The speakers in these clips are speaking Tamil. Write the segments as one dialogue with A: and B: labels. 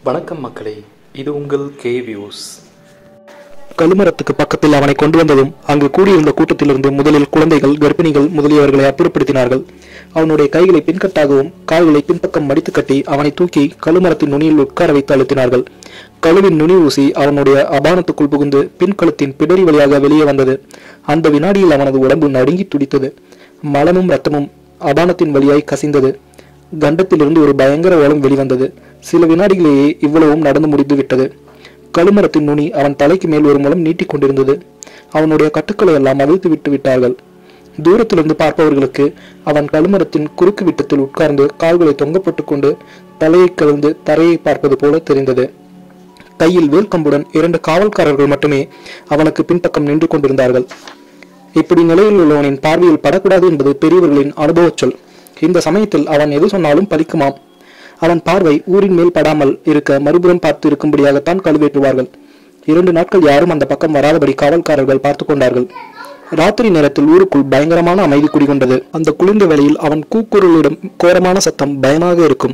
A: வணக்கம் மக்களே இது உங்கள் கே வியூஸ்
B: கழுமரத்துக்கு பக்கத்தில் அவனை கொண்டு வந்ததும் அங்கு கூடியிருந்த கூட்டத்திலிருந்து முதலில் குழந்தைகள் கர்ப்பிணிகள் முதலியவர்களை அப்புறப்படுத்தினார்கள் அவனுடைய கைகளை பின்கட்டாகவும் கால்களை பின்பக்கம் மடித்து கட்டி அவனை தூக்கி கழுமரத்தின் நுனியில் உட்கார வைத்து அழுத்தினார்கள் கழுவின் நுனி ஊசி அவனுடைய அபானத்துக்குள் புகுந்து பின்கழுத்தின் பிடரி வழியாக வெளியே வந்தது அந்த வினாடியில் அவனது உடம்பு நடுங்கி துடித்தது மலமும் ரத்தமும் அபானத்தின் வழியாய் கசிந்தது கண்டத்திலிருந்து ஒரு பயங்கர ஓலம் வெளிவந்தது சில வினாடிகளேயே இவ்வளவும் நடந்து முடிந்து விட்டது கழுமரத்தின் நுனி அவன் தலைக்கு மேல் ஒரு முலம் நீட்டிக் கொண்டிருந்தது அவனுடைய கட்டுக்களை எல்லாம் அவிழ்த்து விட்டு விட்டார்கள் தூரத்திலிருந்து பார்ப்பவர்களுக்கு அவன் கழுமரத்தின் குறுக்கு விட்டத்தில் உட்கார்ந்து கால்களை தொங்கப்பட்டுக் கொண்டு தலையை கவிழ்ந்து தரையை பார்ப்பது போல தெரிந்தது கையில் வேல்கம்புடன் இரண்டு காவல்காரர்கள் மட்டுமே அவனுக்கு பின்பக்கம் நின்று கொண்டிருந்தார்கள் இப்படி நிலையில் உள்ளவனின் பார்வையில் படக்கூடாது என்பது பெரியவர்களின் அனுபவச் சொல் இந்த சமயத்தில் அவன் எது சொன்னாலும் பலிக்குமாம் அவன் பார்வை ஊரின் மேல் படாமல் இருக்க மறுபுறம் பார்த்து இருக்கும்படியாகத்தான் கழுவேற்றுவார்கள் இரண்டு நாட்கள் யாரும் அந்த பக்கம் வராதபடி காவல்காரர்கள் பார்த்து கொண்டார்கள் ராத்திரி நேரத்தில் ஊருக்குள் பயங்கரமான அமைதி குடிகொண்டது அந்த குளிர்ந்த வேளையில் அவன் கூக்குரலிடம் கோரமான சத்தம் பயமாக இருக்கும்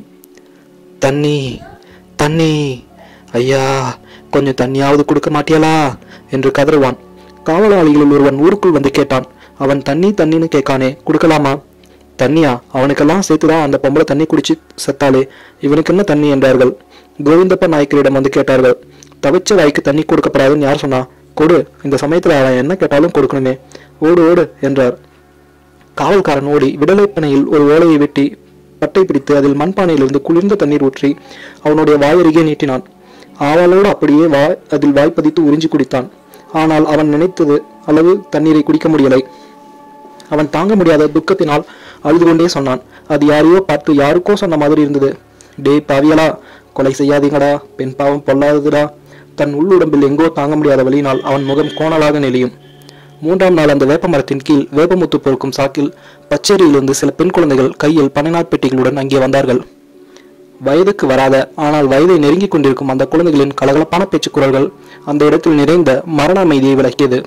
B: தண்ணி தண்ணி ஐயா கொஞ்சம் தண்ணியாவது கொடுக்க மாட்டியலா என்று கதறுவான் காவலாளிகளில் ஒருவன் ஊருக்குள் வந்து கேட்டான் அவன் தண்ணி தண்ணின்னு கேட்கானே கொடுக்கலாமா தண்ணியா அவனுக்கெல்லாம் சேர்த்துதான் அந்த பொம்பளை தண்ணி குடிச்சு செத்தாலே இவனுக்கு என்ன தண்ணி என்றார்கள் கோவிந்தப்ப நாயக்கரிடம் வந்து கேட்டார்கள் தவிச்ச வாய்க்கு தண்ணி கொடுக்கப்படாதுன்னு யார் சொன்னா கொடு இந்த சமயத்துல அவன் என்ன கேட்டாலும் கொடுக்கணுமே ஓடு ஓடு என்றார் காவல்காரன் ஓடி விடலைப்பனையில் ஒரு ஓலையை வெட்டி பட்டை பிடித்து அதில் மண்பானையிலிருந்து குளிர்ந்த தண்ணீர் ஊற்றி அவனுடைய வாயருகே நீட்டினான் ஆவலோடு அப்படியே வா அதில் வாய்ப்பதித்து உறிஞ்சி குடித்தான் ஆனால் அவன் நினைத்தது அளவு தண்ணீரை குடிக்க முடியலை அவன் தாங்க முடியாத துக்கத்தினால் அழுது கொண்டே சொன்னான் அது யாரையோ பார்த்து யாருக்கோ சொன்ன மாதிரி இருந்தது டேய் பாவியலா கொலை செய்யாதீங்கடா பெண் பாவம் பொல்லாததுடா தன் உள்ளுடம்பில் எங்கோ தாங்க முடியாத வழியினால் அவன் முகம் கோணலாக நெளியும் மூன்றாம் நாள் அந்த வேப்ப மரத்தின் கீழ் வேப்பமுத்து பொறுக்கும் சாக்கில் பச்சேரியிலிருந்து சில பெண் குழந்தைகள் கையில் பனைநாட் பெட்டிகளுடன் அங்கே வந்தார்கள் வயதுக்கு வராத ஆனால் வயதை நெருங்கிக் கொண்டிருக்கும் அந்த குழந்தைகளின் கலகலப்பான பேச்சுக் குரல்கள் அந்த இடத்தில் நிறைந்த மரண அமைதியை விளக்கியது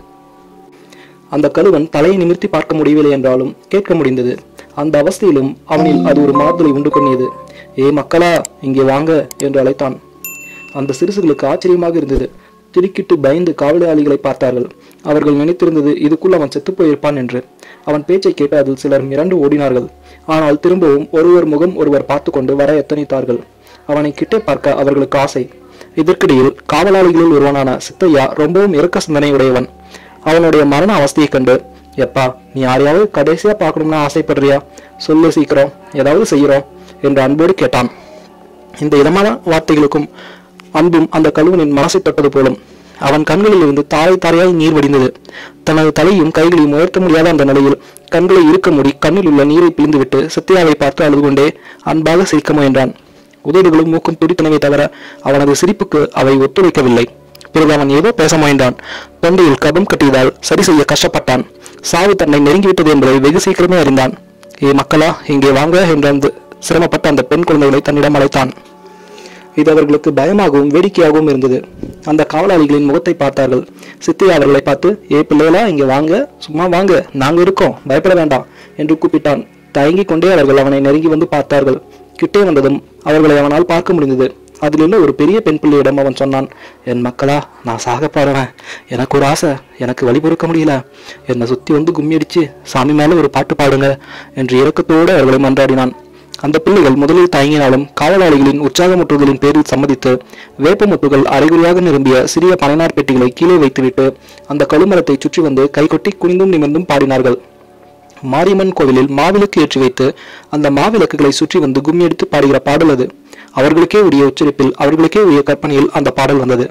B: அந்த கழுவன் தலையை நிமிர்த்தி பார்க்க முடியவில்லை என்றாலும் கேட்க முடிந்தது அந்த அவஸ்தையிலும் அவனில் அது ஒரு மாறுதலை உண்டு பண்ணியது ஏ மக்களா இங்கே வாங்க என்று அழைத்தான் அந்த சிறுசுகளுக்கு ஆச்சரியமாக இருந்தது திடுக்கிட்டு பயந்து காவலாளிகளை பார்த்தார்கள் அவர்கள் நினைத்திருந்தது இதுக்குள் அவன் செத்துப் போயிருப்பான் என்று அவன் பேச்சை கேட்டு அதில் சிலர் மிரண்டு ஓடினார்கள் ஆனால் திரும்பவும் ஒருவர் முகம் ஒருவர் பார்த்து கொண்டு வர எத்தனித்தார்கள் அவனை கிட்டே பார்க்க அவர்களுக்கு ஆசை இதற்கிடையில் காவலாளிகளில் ஒருவனான சித்தையா ரொம்பவும் இறக்க சிந்தனையுடையவன் அவனுடைய மரண அவஸ்தையைக் கண்டு எப்பா நீ யாரையாவது கடைசியா பார்க்கணும்னு ஆசைப்படுறியா சொல்லு சீக்கிரம் ஏதாவது செய்கிறோம் என்று அன்போடு கேட்டான் இந்த இதமான வார்த்தைகளுக்கும் அன்பும் அந்த கழுவனின் மனசை தொட்டது போலும் அவன் கண்களில் இருந்து தாரை தாரையாய் நீர் வடிந்தது தனது தலையும் கைகளையும் உயர்த்த முடியாத அந்த நிலையில் கண்களை இருக்க மூடி கண்ணில் உள்ள நீரை பிழிந்துவிட்டு சத்யாவை பார்த்து அழுது கொண்டே அன்பாக சிரிக்க முயன்றான் உதடுகளும் மூக்கும் துடித்தனவே தவிர அவனது சிரிப்புக்கு அவை ஒத்துழைக்கவில்லை பிறகு அவன் ஏதோ பேச முயன்றான் தொண்டையில் கபம் கட்டியதால் சரி செய்ய கஷ்டப்பட்டான் சாவு தன்னை நெருங்கிவிட்டது என்பதை வெகு சீக்கிரமே அறிந்தான் ஏ மக்களா இங்கே வாங்க என்று அந்த சிரமப்பட்ட அந்த பெண் குழந்தைகளை தன்னிடம் அழைத்தான் இது அவர்களுக்கு பயமாகவும் வேடிக்கையாகவும் இருந்தது அந்த காவலாளிகளின் முகத்தை பார்த்தார்கள் சித்தையா அவர்களை பார்த்து ஏ பிள்ளைகளா இங்க வாங்க சும்மா வாங்க நாங்க இருக்கோம் பயப்பட வேண்டாம் என்று கூப்பிட்டான் தயங்கிக் கொண்டே அவர்கள் அவனை நெருங்கி வந்து பார்த்தார்கள் கிட்டே வந்ததும் அவர்களை அவனால் பார்க்க முடிந்தது அதிலுள்ள ஒரு பெரிய பெண் பிள்ளையிடம் அவன் சொன்னான் என் மக்களா நான் சாக பாடுறேன் எனக்கு ஒரு ஆசை எனக்கு வழி பொறுக்க முடியல என்னை சுத்தி வந்து கும்மி அடிச்சு சாமி மேல ஒரு பாட்டு பாடுங்க என்று இரக்கத்தோடு அவர்களை மன்றாடினான் அந்த பிள்ளைகள் முதலில் தயங்கினாலும் காவலாளிகளின் உற்சாகமுற்றுதலின் பேரில் சம்மதித்து வேப்பமுத்துகள் அரைகுறியாக நிரம்பிய சிறிய பனைநார் பெட்டிகளை கீழே வைத்துவிட்டு அந்த கழுமரத்தை சுற்றி வந்து கைகொட்டி குனிந்தும் நிமிர்ந்தும் பாடினார்கள் மாரியம்மன் கோவிலில் மாவிளக்கு ஏற்றி வைத்து அந்த மாவிளக்குகளை சுற்றி வந்து கும்மி எடுத்து பாடுகிற பாடல் அது அவர்களுக்கே உரிய உச்சரிப்பில் அவர்களுக்கே உரிய கற்பனையில் அந்த பாடல் வந்தது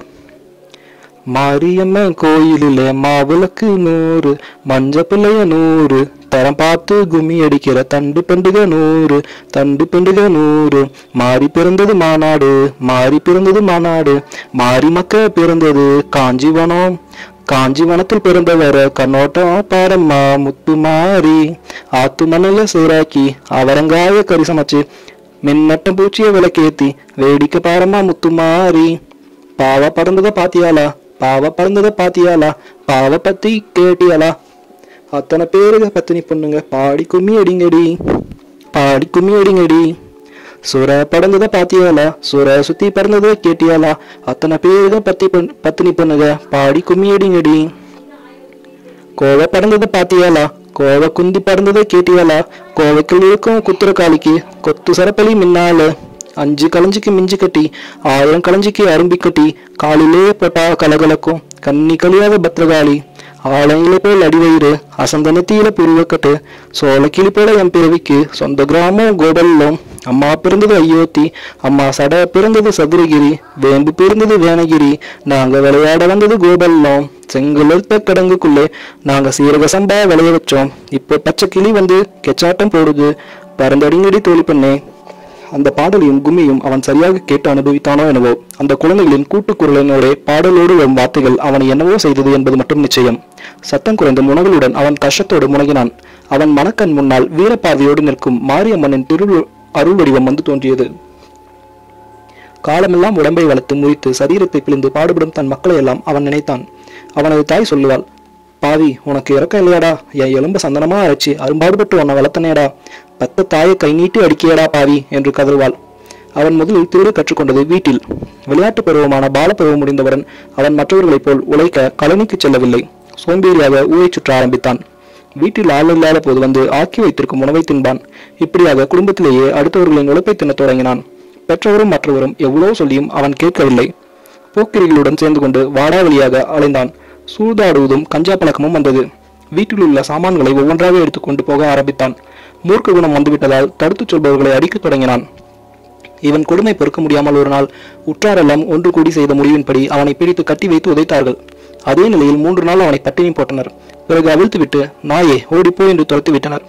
B: மாரியம்மன் கோயிலில் மாவிளக்கு நூறு மஞ்ச பிள்ளைய நூறு தரம் பார்த்து கும்மி அடிக்கிற தண்டு பண்டுக நூறு தண்டு பண்டுக நூறு மாறி பிறந்தது மாநாடு மாறி பிறந்தது மாநாடு மாறி மக்க பிறந்தது காஞ்சிவனம் காஞ்சிவனத்தில் பிறந்தவர் கண்ணோட்டம் பாரம்மா முத்து மாறி ஆத்து மணல சூறாக்கி அவரங்காய கறி சமைச்சு மின்னட்டம் பூச்சிய விளக்கேத்தி வேடிக்கை பாரம்மா முத்து மாறி பாவ பறந்ததை பாத்தியாளா பாவ பறந்ததை பாத்தியாளா பாவ பத்தி கேட்டியாளா அத்தனை பேருக பத்தினி பொண்ணுங்க பாடி கும்மி அடிங்கடி பாடி கும்மி அடிங்கடி சுர படந்தத பாத்தியாலா சுர சுத்தி பறந்தத கேட்டியாலா அத்தனை பேருக பத்தி பொண்- பத்தினி பொண்ணுக பாடி கும்மியடிங்கடி கோவ பறந்தத பாத்தியாலா கோவ குந்தி பறந்தத கேட்டியாலா கோவைக்குள் இருக்கும் குத்துற காளிக்கு கொத்து சரப்பலி மின்னால அஞ்சு களஞ்சிக்கு மிஞ்சி கட்டி ஆயிரம் களஞ்சிக்கு அரும்பி கட்டி காலிலே போட்டா கலகலக்கும் கன்னி கழியாத பத்ரகாளி ஆலயில போல் அடிவயிறு அசந்த நெத்தியில புருவக்கட்டு சோள கிளி போல என் பிறவிக்கு சொந்த கிராமம் கோபல்லம் அம்மா பிறந்தது ஐயோத்தி அம்மா சட பிறந்தது சதுரகிரி வேம்பு பிறந்தது வேணகிரி நாங்க விளையாட வந்தது கோபல்லம் செங்குலர்த்த கடங்குக்குள்ளே நாங்க சீரக சம்பா விளைய வச்சோம் இப்போ பச்சை கிளி வந்து கெச்சாட்டம் போடுது பறந்தடிங்கடி தோழி பண்ணே அந்த பாடலையும் கும்மியும் அவன் சரியாக கேட்டு அனுபவித்தானோ என்னவோ அந்த குழந்தைகளின் கூட்டுக்குரலினோட பாடலோடு வரும் வார்த்தைகள் அவனை என்னவோ செய்தது என்பது மட்டும் நிச்சயம் சத்தம் குறைந்த முனகளுடன் அவன் கஷ்டத்தோடு முனகினான் அவன் மனக்கண் முன்னால் வீரப்பார்வையோடு நிற்கும் மாரியம்மனின் திரு அருள் வடிவம் வந்து தோன்றியது காலமெல்லாம் உடம்பை வளர்த்து முறித்து சரீரத்தை பிழிந்து பாடுபடும் தன் மக்களை எல்லாம் அவன் நினைத்தான் அவனது தாய் சொல்லுவாள் பாவி உனக்கு இறக்கம் இல்லையாடா என் எலும்பு சந்தனமா அரைச்சி அரும்பாடுபட்டு உன்னை வளர்த்தனேடா பத்த தாயை கை நீட்டி அடிக்கியடா பாவி என்று கதறுவாள் அவன் முதலில் திருட கற்றுக்கொண்டது வீட்டில் விளையாட்டு பருவமான பாலப்பருவம் முடிந்தவுடன் அவன் மற்றவர்களைப் போல் உழைக்க கழனிக்கு செல்லவில்லை சோம்பேறியாக ஊரை சுற்ற ஆரம்பித்தான் வீட்டில் ஆள் இல்லாத போது வந்து ஆக்கி வைத்திருக்கும் உணவை தின்பான் இப்படியாக குடும்பத்திலேயே அடுத்தவர்களின் உழைப்பை தின்னத் தொடங்கினான் பெற்றவரும் மற்றவரும் எவ்வளோ சொல்லியும் அவன் கேட்கவில்லை போக்கிரிகளுடன் சேர்ந்து கொண்டு வாடா வழியாக அலைந்தான் சூதாடுவதும் கஞ்சா பழக்கமும் வந்தது வீட்டில் உள்ள சாமான்களை ஒவ்வொன்றாக எடுத்துக்கொண்டு போக ஆரம்பித்தான் மூர்க்க குணம் வந்துவிட்டதால் தடுத்துச் சொல்பவர்களை அடிக்கத் தொடங்கினான் இவன் கொடுமை பொறுக்க முடியாமல் ஒரு நாள் உற்றாரெல்லாம் ஒன்று கூடி செய்த முடிவின்படி அவனை பிடித்து கட்டி வைத்து உதைத்தார்கள் அதே நிலையில் மூன்று நாள் அவனை பட்டினி போட்டனர் பிறகு அவிழ்த்துவிட்டு நாயே ஓடிப்போ என்று துரத்தி விட்டனர்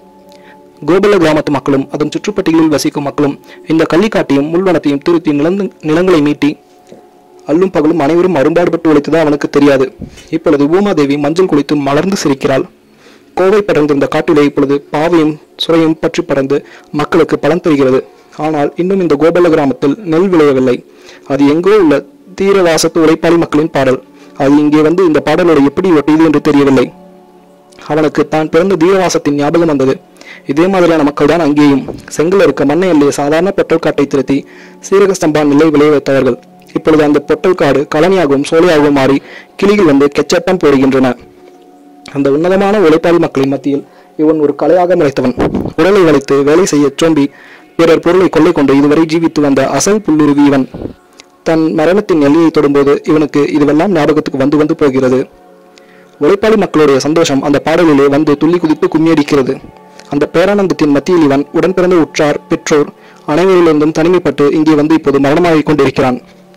B: கோபல கிராமத்து மக்களும் அதன் சுற்றுப்பட்டிகளில் வசிக்கும் மக்களும் இந்த கள்ளிக்காட்டையும் முள்வனத்தையும் திருத்தி நிலந்து நிலங்களை மீட்டி அல்லும் பகலும் அனைவரும் அரும்பாடுபட்டு உழைத்தது அவனுக்கு தெரியாது இப்பொழுது பூமாதேவி மஞ்சள் குளித்து மலர்ந்து சிரிக்கிறாள் கோவை படர்ந்திருந்த காட்டிலே இப்பொழுது பாவையும் சுரையும் பற்றி பறந்து மக்களுக்கு பலன் தருகிறது ஆனால் இன்னும் இந்த கோபல கிராமத்தில் நெல் விளையவில்லை அது எங்கோ உள்ள தீரவாசத்து உழைப்பாளி மக்களின் பாடல் அது இங்கே வந்து இந்த பாடலோடு எப்படி ஒட்டியது என்று தெரியவில்லை அவனுக்கு தான் பிறந்த தீரவாசத்தின் ஞாபகம் வந்தது இதே மாதிரியான மக்கள் தான் அங்கேயும் செங்கல் இருக்க மண்ணை அள்ளிய சாதாரண பெட்ரோல் காட்டை திருத்தி சீரக ஸ்தம்பா நிலை விளைய வைத்தவர்கள் இப்பொழுது அந்த பொட்டல் காடு கலனியாகவும் சோலையாகவும் மாறி கிளிகள் வந்து கெச்சட்டம் போடுகின்றன அந்த உன்னதமான உழைப்பாளி மக்களின் மத்தியில் இவன் ஒரு கலையாக முளைத்தவன் உடலை வளைத்து வேலை செய்ய சோம்பி பிறர் பொருளை கொள்ளை கொண்டு இதுவரை ஜீவித்து வந்த அசல் புல்லுருவி இவன் தன் மரணத்தின் எல்லையை தொடும்போது இவனுக்கு இதுவெல்லாம் ஞாபகத்துக்கு வந்து வந்து போகிறது உழைப்பாளி மக்களுடைய சந்தோஷம் அந்த பாடலிலே வந்து துள்ளி குதித்து கும்மியடிக்கிறது அந்த பேரானந்தத்தின் மத்தியில் இவன் உடன் பிறந்த உற்றார் பெற்றோர் அனைவரிலிருந்தும் தனிமைப்பட்டு இங்கே வந்து இப்போது மரணமாகிக் கொண்டிருக்கிறான்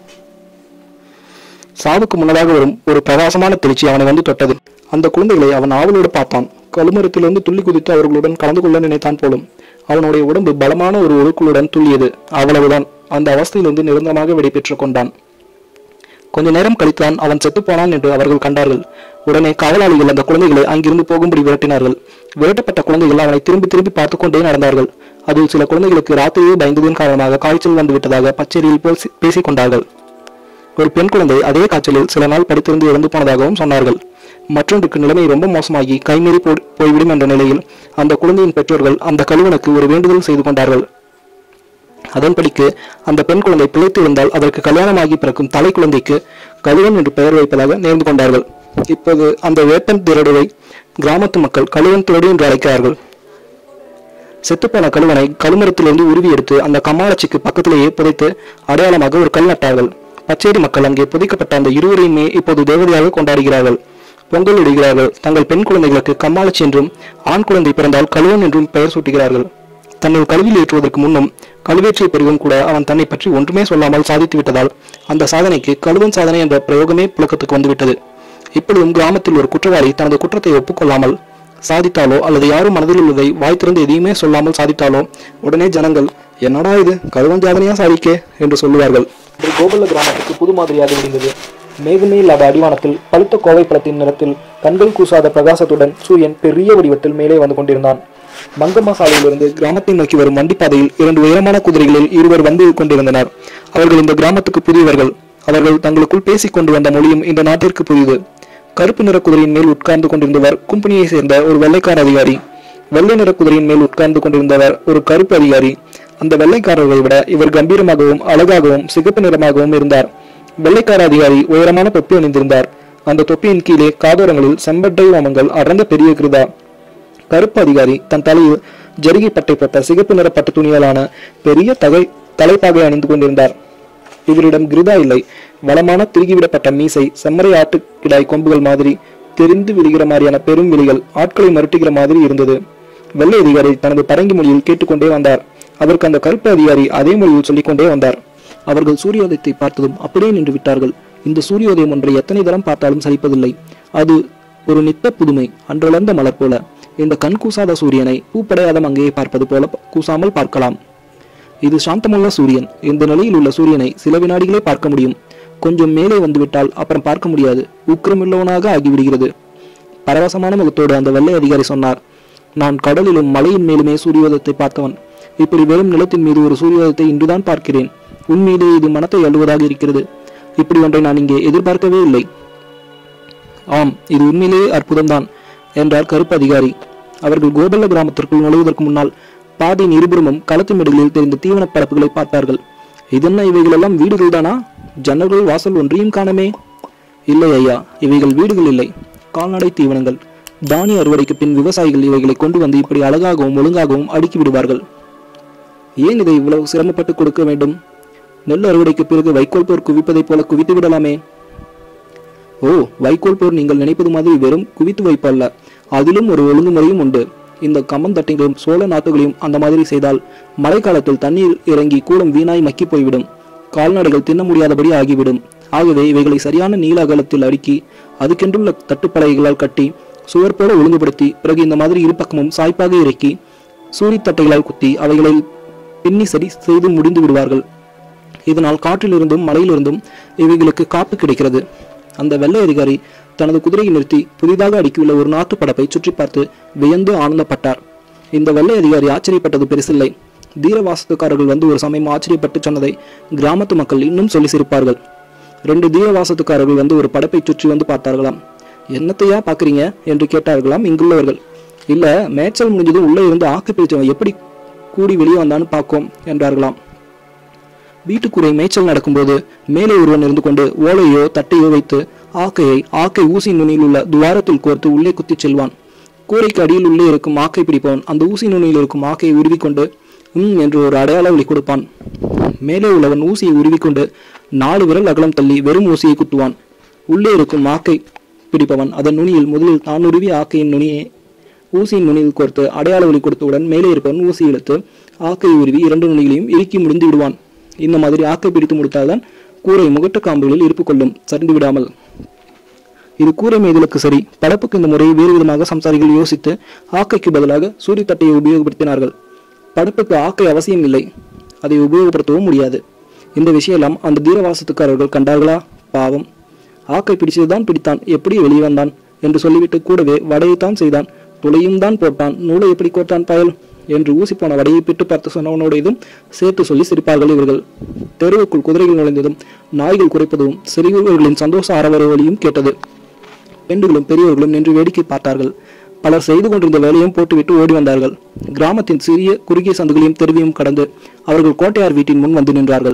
B: சாவுக்கு முன்னதாக வரும் ஒரு பிரகாசமான தெளிச்சி அவனை வந்து தொட்டது அந்த குழந்தைகளை அவன் ஆவலோடு பார்த்தான் கழுமரத்திலிருந்து துள்ளி குதித்து அவர்களுடன் கலந்து கொள்ள நினைத்தான் போலும் அவனுடைய உடம்பு பலமான ஒரு ஒழுக்குளுடன் துள்ளியது அவ்வளவுதான் அந்த அவஸ்தையிலிருந்து நிரந்தரமாக விடை பெற்றுக் கொண்டான் கொஞ்ச நேரம் கழித்தான் அவன் செத்துப் போனான் என்று அவர்கள் கண்டார்கள் உடனே காவலாளிகள் அந்த குழந்தைகளை அங்கிருந்து போகும்படி விரட்டினார்கள் விரட்டப்பட்ட குழந்தைகள் அவனை திரும்பி திரும்பி பார்த்து கொண்டே நடந்தார்கள் அதில் சில குழந்தைகளுக்கு ராத்திரியே பயந்ததின் காரணமாக காய்ச்சல் வந்து விட்டதாக பச்சேரியில் போல் சி- பேசிக் கொண்டார்கள் ஒரு பெண் குழந்தை அதே காய்ச்சலில் சில நாள் படித்திருந்து இறந்து போனதாகவும் சொன்னார்கள் மற்றொன்றுக்கு நிலைமை ரொம்ப மோசமாகி கைமீறி போ- போய்விடும் என்ற நிலையில் அந்த குழந்தையின் பெற்றோர்கள் அந்த கழுவனுக்கு ஒரு வேண்டுதல் செய்து கொண்டார்கள் அதன்படிக்கு அந்த பெண் குழந்தை பிழைத்து இருந்தால் அதற்கு கல்யாணமாகி பிறக்கும் தலை குழந்தைக்கு கழுவன் என்று பெயர் வைப்பதாக நேர்ந்து கொண்டார்கள் இப்போது அந்த வேப்பன் திருடுவை கிராமத்து மக்கள் கழுவன் திருடு என்று அழைக்கிறார்கள் செத்துப்போன கழுவனை கழுமரத்திலிருந்து உருவி எடுத்து அந்த கம்மாளச்சிக்கு பக்கத்திலேயே புதைத்து அடையாளமாக ஒரு கல் நட்டார்கள் பச்சேரி மக்கள் அங்கே புதைக்கப்பட்ட அந்த இருவரையுமே இப்போது தேவதையாக கொண்டாடுகிறார்கள் பொங்கல் இடுகிறார்கள் தங்கள் பெண் குழந்தைகளுக்கு கம்மாளச்சி என்றும் ஆண் குழந்தை பிறந்தால் கழுவன் என்றும் பெயர் சூட்டுகிறார்கள் தன்னை கழுவில் ஏற்றுவதற்கு முன்னும் கழுவேற்றிய பிறகும் கூட அவன் தன்னை பற்றி ஒன்றுமே சொல்லாமல் சாதித்து விட்டதால் அந்த சாதனைக்கு கழுவன் சாதனை என்ற பிரயோகமே புழக்கத்துக்கு வந்துவிட்டது இப்பொழுதும் கிராமத்தில் ஒரு குற்றவாளி தனது குற்றத்தை ஒப்புக்கொள்ளாமல் சாதித்தாலோ அல்லது யாரும் மனதில் உள்ளதை வாய் திறந்து எதையுமே சொல்லாமல் சாதித்தாலோ உடனே ஜனங்கள் என்னடா இது கழுவன் சாதனையா சாதிக்க என்று சொல்லுவார்கள் இது கோபல்ல கிராமத்துக்கு புது மாதிரியாக இருந்தது மேகமே இல்லாத அடிவானத்தில் பழுத்த கோவை பழத்தின் நிறத்தில் கண்கள் கூசாத பிரகாசத்துடன் சூரியன் பெரிய வடிவத்தில் மேலே வந்து கொண்டிருந்தான் மங்கம்மா சாலையிலிருந்து கிராமத்தை நோக்கி வரும் வண்டிப்பாதையில் இரண்டு உயரமான குதிரைகளில் இருவர் வந்து கொண்டிருந்தனர் அவர்கள் இந்த கிராமத்துக்கு புதியவர்கள் அவர்கள் தங்களுக்குள் பேசிக் கொண்டு வந்த மொழியும் இந்த நாட்டிற்கு புதியது கருப்பு நிற குதிரையின் மேல் உட்கார்ந்து கொண்டிருந்தவர் கும்பனியை சேர்ந்த ஒரு வெள்ளைக்கார அதிகாரி வெள்ளை நிற குதிரையின் மேல் உட்கார்ந்து கொண்டிருந்தவர் ஒரு கருப்பு அதிகாரி அந்த வெள்ளைக்காரர்களை விட இவர் கம்பீரமாகவும் அழகாகவும் சிகப்பு நிறமாகவும் இருந்தார் வெள்ளைக்கார அதிகாரி உயரமான தொப்பி அணிந்திருந்தார் அந்த தொப்பியின் கீழே காதோரங்களில் செம்பட்டை ஓமங்கள் அடர்ந்த பெரிய கிருதா கருப்பு அதிகாரி தன் தலையில் ஜருகி பட்டை போட்ட சிகப்பு நிற பட்டு துணியாலான பெரிய தகை தலைப்பாகை அணிந்து கொண்டிருந்தார் இவரிடம் கிருதா இல்லை வளமான திருகிவிடப்பட்ட மீசை செம்மறை ஆட்டு கிடாய் கொம்புகள் மாதிரி தெரிந்து விழுகிற மாதிரியான பெரும் விழிகள் ஆட்களை மருட்டுகிற மாதிரி இருந்தது வெள்ளை அதிகாரி தனது பரங்கி மொழியில் கேட்டுக்கொண்டே வந்தார் அதற்கு அந்த கருப்பு அதிகாரி அதே மொழியில் சொல்லிக்கொண்டே வந்தார் அவர்கள் சூரியோதயத்தை பார்த்ததும் அப்படியே நின்று விட்டார்கள் இந்த சூரியோதயம் ஒன்றை எத்தனை தரம் பார்த்தாலும் சலிப்பதில்லை அது ஒரு நித்த புதுமை அன்றளர்ந்த மலர் போல இந்த கண் கூசாத சூரியனை பூப்படையாத மங்கையை பார்ப்பது போல ப- கூசாமல் பார்க்கலாம் இது சாந்தமுள்ள சூரியன் இந்த நிலையில் உள்ள சூரியனை சில வினாடிகளே பார்க்க முடியும் கொஞ்சம் மேலே வந்துவிட்டால் அப்புறம் பார்க்க முடியாது உக்கிரமுள்ளவனாக ஆகிவிடுகிறது பரவசமான முகத்தோடு அந்த வெள்ளை அதிகாரி சொன்னார் நான் கடலிலும் மலையின் மேலுமே சூரியோதயத்தை பார்த்தவன் இப்படி வெறும் நிலத்தின் மீது ஒரு சூரியோதயத்தை இன்றுதான் பார்க்கிறேன் உண்மையிலே இது மனத்தை அள்ளுவதாக இருக்கிறது இப்படி ஒன்றை நான் இங்கே எதிர்பார்க்கவே இல்லை ஆம் இது உண்மையிலேயே அற்புதம்தான் என்றார் கருப்பு அதிகாரி அவர்கள் கோபல்ல கிராமத்திற்குள் நுழைவதற்கு முன்னால் பாதையின் இருபுறமும் களத்து மேடுகளில் தெரிந்த தீவனப் பரப்புகளை பார்த்தார்கள் இதென்ன இவைகளெல்லாம் வீடுகள் தானா ஜன்னல்கள் வாசல் ஒன்றையும் காணமே இல்லை ஐயா இவைகள் வீடுகள் இல்லை கால்நடை தீவனங்கள் தானிய அறுவடைக்கு பின் விவசாயிகள் இவைகளை கொண்டு வந்து இப்படி அழகாகவும் ஒழுங்காகவும் அடுக்கி விடுவார்கள் ஏன் இதை இவ்வளவு சிரமப்பட்டு கொடுக்க வேண்டும் நெல் அறுவடைக்கு பிறகு வைக்கோல் போர் குவிப்பதைப் போல குவித்து விடலாமே ஓ வைக்கோல் போர் நீங்கள் நினைப்பது மாதிரி வெறும் குவித்து வைப்பு அல்ல அதிலும் ஒரு ஒழுங்குமுறையும் உண்டு இந்த கம்பந்தட்டைகளும் சோழ நாட்டுகளையும் அந்த மாதிரி செய்தால் மழைக்காலத்தில் தண்ணீர் இறங்கி கூடம் வீணாய் மக்கி போய்விடும் கால்நடைகள் தின்ன முடியாதபடி ஆகிவிடும் ஆகவே இவைகளை சரியான நீள அகலத்தில் அடுக்கி அதுக்கென்றுள்ள தட்டுப்பலகைகளால் கட்டி சுவர் போல ஒழுங்குபடுத்தி பிறகு இந்த மாதிரி இரு பக்கமும் சாய்ப்பாக இறக்கி சூரித்தட்டைகளால் குத்தி அவைகளை பின்னி சரி செய்து முடிந்து விடுவார்கள் இதனால் காற்றிலிருந்தும் மழையிலிருந்தும் இவைகளுக்கு காப்பு கிடைக்கிறது அந்த வெள்ளை அதிகாரி தனது குதிரையை நிறுத்தி புதிதாக அடுக்கியுள்ள ஒரு நாட்டு படப்பை சுற்றி பார்த்து வியந்து ஆனந்தப்பட்டார் இந்த வெள்ளை அதிகாரி ஆச்சரியப்பட்டது பெருசில்லை தீரவாசத்துக்காரர்கள் வந்து ஒரு சமயம் ஆச்சரியப்பட்டு சொன்னதை கிராமத்து மக்கள் இன்னும் சொல்லி சிரிப்பார்கள் ரெண்டு தீரவாசத்துக்காரர்கள் வந்து ஒரு படப்பை சுற்றி வந்து பார்த்தார்களாம் என்னத்தையா பாக்குறீங்க என்று கேட்டார்களாம் இங்குள்ளவர்கள் இல்ல மேய்ச்சல் முடிஞ்சதும் உள்ளே இருந்து ஆக்கு பிடிச்சவன் எப்படி கூடி வெளியே வந்தான்னு பார்க்கும் என்றார்களாம் வீட்டுக்குறை மேய்ச்சல் நடக்கும்போது மேலே ஒருவன் இருந்து கொண்டு ஓலையோ தட்டையோ வைத்து ஆக்கையை ஆக்கை ஊசி நுனியில் உள்ள துவாரத்தில் கோர்த்து உள்ளே குத்திச் செல்வான் கூரைக்கு அடியில் உள்ளே இருக்கும் ஆக்கை பிடிப்பவன் அந்த ஊசி நுனியில் இருக்கும் ஆக்கையை உருவிக்கொண்டு ம் என்று ஒரு அடையாள ஒலி கொடுப்பான் மேலே உள்ளவன் ஊசியை உருவிக்கொண்டு நாலு விரல் அகலம் தள்ளி வெறும் ஊசியை குத்துவான் உள்ளே இருக்கும் ஆக்கை பிடிப்பவன் அதன் நுனியில் முதலில் தான் உருவிய ஆக்கையின் நுனியை ஊசியின் நுனியில் கோர்த்து அடையாள ஒலி கொடுத்தவுடன் மேலே இருப்பவன் ஊசி இழுத்து ஆக்கை உருவி இரண்டு நுனிகளையும் இறுக்கி முடிந்து விடுவான் இந்த மாதிரி ஆக்கை பிடித்து முடித்தால்தான் கூரை முகட்டு காம்புகளில் இருப்பு கொள்ளும் சரிந்து விடாமல் இது கூரை மேய்தலுக்கு சரி படப்புக்கு இந்த முறையை வேறு விதமாக சம்சாரிகள் யோசித்து ஆக்கைக்கு பதிலாக சூரிய தட்டையை உபயோகப்படுத்தினார்கள் படப்புக்கு ஆக்கை அவசியம் இல்லை அதை உபயோகப்படுத்தவும் முடியாது இந்த விஷயமெல்லாம் அந்த தீரவாசத்துக்காரர்கள் கண்டார்களா பாவம் ஆக்கை பிடிச்சதுதான் பிடித்தான் எப்படி வெளியே வந்தான் என்று சொல்லிவிட்டு கூடவே வடையைத்தான் செய்தான் துளையும் தான் போட்டான் நூலை எப்படி கோர்த்தான் பயல் என்று ஊசி போன வடையை பிட்டு பார்த்து சொன்னவனோட இதும் சேர்த்து சொல்லி சிரிப்பார்கள் இவர்கள் தெருவுக்குள் குதிரைகள் நுழைந்ததும் நாய்கள் குறைப்பதும் சிறியவர்களின் சந்தோஷ ஆரவர ஒலியும் கேட்டது பெண்டுகளும் பெரியவர்களும் நின்று வேடிக்கை பார்த்தார்கள் பலர் செய்து கொண்டிருந்த வேலையும் போட்டுவிட்டு ஓடி வந்தார்கள் கிராமத்தின் சிறிய குறுகிய சந்துகளையும் தெருவையும் கடந்து அவர்கள் கோட்டையார் வீட்டின் முன் வந்து நின்றார்கள்